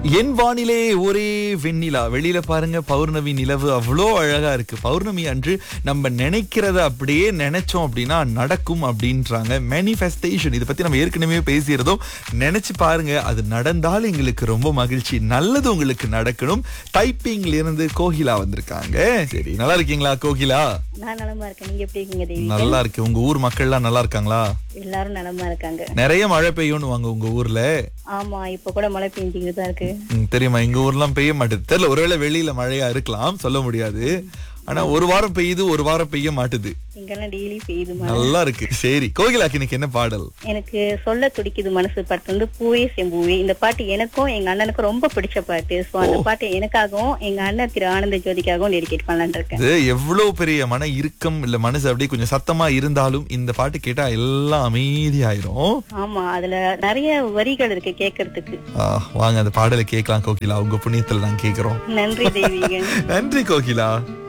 என் வானிலே ஒரே வெண்ணிலா வெளியில பாருங்க பௌர்ணமி நிலவு அவ்வளோ அழகா இருக்கு பௌர்ணமி அன்று நம்ம நினைக்கிறத அப்படியே நினைச்சோம் அப்படின்னா நடக்கும் அப்படின்றாங்க மேனிஃபெஸ்டேஷன் இதை பத்தி நம்ம ஏற்கனவே பேசியிருந்தோம் நினைச்சு பாருங்க அது நடந்தால் எங்களுக்கு ரொம்ப மகிழ்ச்சி நல்லது உங்களுக்கு நடக்கணும் டைப்பிங்ல இருந்து கோகிலா வந்திருக்காங்க சரி நல்லா இருக்கீங்களா கோகிலா நான் நலமா இருக்கேன் நீங்க எப்படி இருக்கீங்க தேவி நல்லா இருக்கு உங்க ஊர் மக்கள்லாம் நல்லா இருக்காங்களா எல்லாரும் நலமா இருக்காங்க நிறைய மழை பெய்யும்னு வாங்க உங்க ஊர்ல ஆமா இப்ப கூட மழை பெஞ்சுக்கிட்டு தான் இருக்கு ம், தெரியுமா எங்க ஊர்லாம் பெய்ய மாட்டுது தெரியல ஒருவேளை வெளியில மழையா இருக்கலாம் சொல்ல முடியாது ஆனா ஒரு வாரம் பெய்யுது ஒரு வாரம் பெய்ய மாட்டுது இங்கெல்லாம் டெய்லி பெய்யுது மழை நல்லா இருக்கு சரி கோகிலாக்கு இன்னைக்கு என்ன பாடல் எனக்கு சொல்ல துடிக்குது மனசு பாட்டு வந்து பூவே செம்பூவே இந்த பாட்டு எனக்கும் எங்க அண்ணனுக்கும் ரொம்ப பிடிச்ச பாட்டு சோ அந்த பாட்டு எனக்காகவும் எங்க அண்ணன் திரு ஆனந்த ஜோதிக்காகவும் டெடிகேட் பண்ணலாம்னு இருக்கேன் இது எவ்வளவு பெரிய மன இறுக்கம் இல்ல மனசு அப்படியே கொஞ்சம் சத்தமா இருந்தாலும் இந்த பாட்டு கேட்டா எல்லாம் அமைதியாயிரும் ஆமா அதுல நிறைய வரிகள் இருக்கு கேட்கறதுக்கு ஆ, வாங்க அந்த பாடலை கேட்கலாம் கோகிலா உங்க புண்ணியத்துல நான் கேக்குறோம் நன்றி தெய்வீகன் நன்றி கோகிலா